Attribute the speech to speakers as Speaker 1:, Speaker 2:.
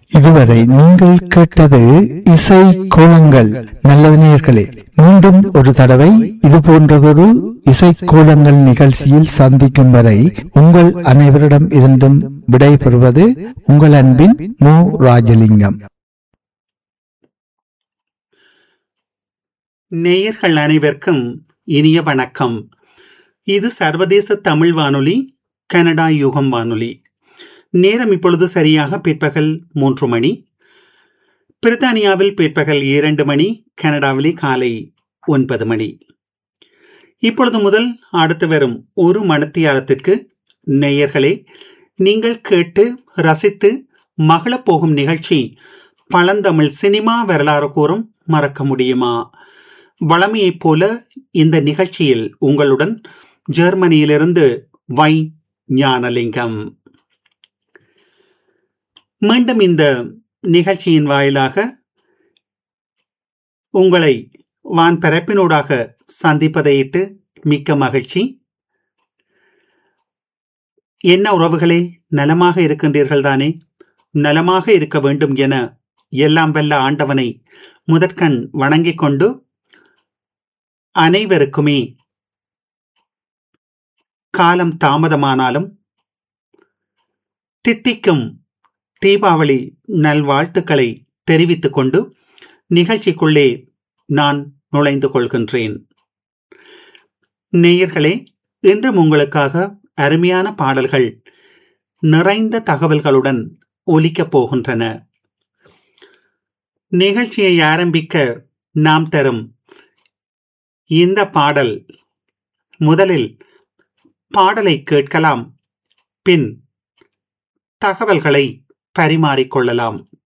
Speaker 1: இதுவரை நீங்கள் கேட்டது இசை கோலங்கள் நல்லது நேயர்களே மீண்டும் ஒரு தடவை இது போன்றதொரு இசை கோலங்கள் நிகழ்ச்சியில் சந்திக்கும் வரை உங்கள் அனைவரிடம் இருந்தும் விடை பெறுவது உங்கள் அன்பின் மு ராஜலிங்கம்
Speaker 2: நேயர்கள் அனைவருக்கும் இனிய வணக்கம் இது சர்வதேச தமிழ் வானொலி கனடா யுகம் வானொலி நேரம் இப்பொழுது சரியாக பிற்பகல் மூன்று மணி பிரித்தானியாவில் பிற்பகல் இரண்டு மணி கனடாவிலே காலை ஒன்பது மணி இப்பொழுது முதல் அடுத்து வரும் ஒரு மணத்தியாலத்திற்கு நேயர்களே நீங்கள் கேட்டு ரசித்து மகளப் போகும் நிகழ்ச்சி பழந்தமிழ் சினிமா வரலாறு கூறும் மறக்க முடியுமா வளமையைப் போல இந்த நிகழ்ச்சியில் உங்களுடன் ஜெர்மனியிலிருந்து வை ஞானலிங்கம் மீண்டும் இந்த நிகழ்ச்சியின் வாயிலாக உங்களை வான் பரப்பினூடாக சந்திப்பதையிட்டு மிக்க மகிழ்ச்சி என்ன உறவுகளே நலமாக இருக்கின்றீர்கள் தானே நலமாக இருக்க வேண்டும் என எல்லாம் வல்ல ஆண்டவனை முதற்கண் வணங்கிக் கொண்டு அனைவருக்குமே காலம் தாமதமானாலும் தித்திக்கும் தீபாவளி நல்வாழ்த்துக்களை தெரிவித்துக் கொண்டு நிகழ்ச்சிக்குள்ளே நான் நுழைந்து கொள்கின்றேன் நேயர்களே இன்றும் உங்களுக்காக அருமையான பாடல்கள் நிறைந்த தகவல்களுடன் ஒலிக்கப் போகின்றன நிகழ்ச்சியை ஆரம்பிக்க நாம் தரும் இந்த பாடல் முதலில் பாடலை கேட்கலாம் பின் தகவல்களை பரிமாறிக்கொள்ளலாம்